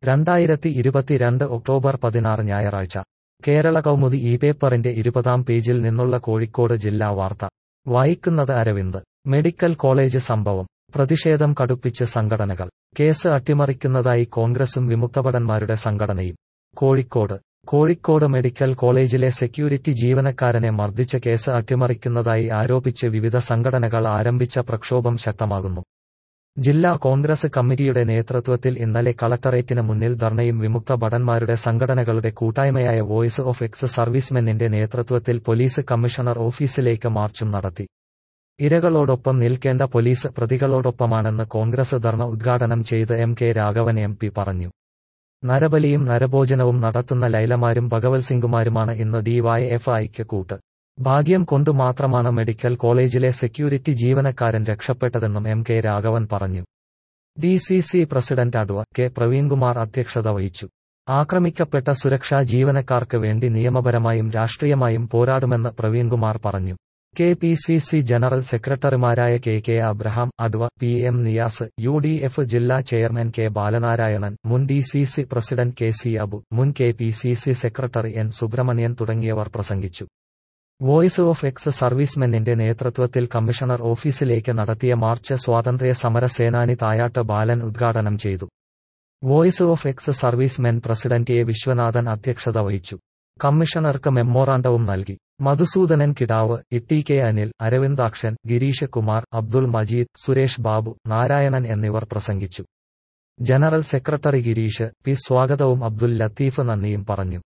രണ്ടായിരത്തി ഇരുപത്തിരണ്ട് ഒക്ടോബർ പതിനാറ് ഞായറാഴ്ച കേരള കൗമുദി ഈ പേപ്പറിന്റെ ഇരുപതാം പേജിൽ നിന്നുള്ള കോഴിക്കോട് ജില്ലാ വാർത്ത വായിക്കുന്നത് അരവിന്ദ് മെഡിക്കൽ കോളേജ് സംഭവം പ്രതിഷേധം കടുപ്പിച്ച് സംഘടനകൾ കേസ് അട്ടിമറിക്കുന്നതായി കോൺഗ്രസും വിമുക്തഭടന്മാരുടെ സംഘടനയും കോഴിക്കോട് കോഴിക്കോട് മെഡിക്കൽ കോളേജിലെ സെക്യൂരിറ്റി ജീവനക്കാരനെ മർദ്ദിച്ച കേസ് അട്ടിമറിക്കുന്നതായി ആരോപിച്ച് വിവിധ സംഘടനകൾ ആരംഭിച്ച പ്രക്ഷോഭം ശക്തമാകുന്നു ജില്ലാ കോൺഗ്രസ് കമ്മിറ്റിയുടെ നേതൃത്വത്തിൽ ഇന്നലെ കളക്ടറേറ്റിന് മുന്നിൽ ധർണയും വിമുക്ത ഭടന്മാരുടെ സംഘടനകളുടെ കൂട്ടായ്മയായ വോയിസ് ഓഫ് എക്സ് സർവീസ്മെന്നിന്റെ നേതൃത്വത്തിൽ പോലീസ് കമ്മീഷണർ ഓഫീസിലേക്ക് മാർച്ചും നടത്തി ഇരകളോടൊപ്പം നിൽക്കേണ്ട പോലീസ് പ്രതികളോടൊപ്പമാണെന്ന് കോൺഗ്രസ് ധർണ ഉദ്ഘാടനം ചെയ്ത് M K Raghavan M P പറഞ്ഞു നരബലിയും നരഭോജനവും നടത്തുന്ന ലൈലമാരും ഭഗവത് സിംഗുമാരുമാണ് ഇന്ന് ഡിവൈഎഫ്ഐക്ക് കൂട്ട് ഭാഗ്യം കൊണ്ടു മാത്രമാണ് മെഡിക്കൽ കോളേജിലെ സെക്യൂരിറ്റി ജീവനക്കാരൻ രക്ഷപ്പെട്ടതെന്നും എം കെ രാഘവൻ പറഞ്ഞു D C C president adv K Praveenkumar അധ്യക്ഷത വഹിച്ചു ആക്രമിക്കപ്പെട്ട സുരക്ഷാ ജീവനക്കാർക്ക് വേണ്ടി നിയമപരമായും രാഷ്ട്രീയമായും പോരാടുമെന്ന് പ്രവീൺകുമാർ പറഞ്ഞു K P C C general സെക്രട്ടറിമാരായ K K Abraham adv P M Niyas U D F ജില്ലാ ചെയർമാൻ കെ ബാലനാരായണൻ മുൻ D C C president K C Abu മുൻ K P C C secretary N Subrahmanyan തുടങ്ങിയവർ പ്രസംഗിച്ചു വോയിസ് ഓഫ് എക്സ് സർവീസ്മെന്നിന്റെ നേതൃത്വത്തിൽ കമ്മീഷണർ ഓഫീസിലേക്ക് നടത്തിയ March സ്വാതന്ത്ര്യ സമര സേനാനി തായാട്ട് ബാലൻ ഉദ്ഘാടനം ചെയ്തു voice of ex servicemen president A Viswanathan അധ്യക്ഷത വഹിച്ചു കമ്മീഷണർക്ക് മെമ്മോറാണ്ടവും നൽകി മധുസൂദനൻ കിടാവ് ഇട്ടി കെ അനിൽ അരവിന്ദാക്ഷൻ ഗിരീഷ് കുമാർ അബ്ദുൾ മജീദ് സുരേഷ് ബാബു നാരായണൻ എന്നിവർ പ്രസംഗിച്ചു ജനറൽ സെക്രട്ടറി ഗിരീഷ് പി സ്വാഗതവും അബ്ദുൽ ലത്തീഫ് നന്ദിയും പറഞ്ഞു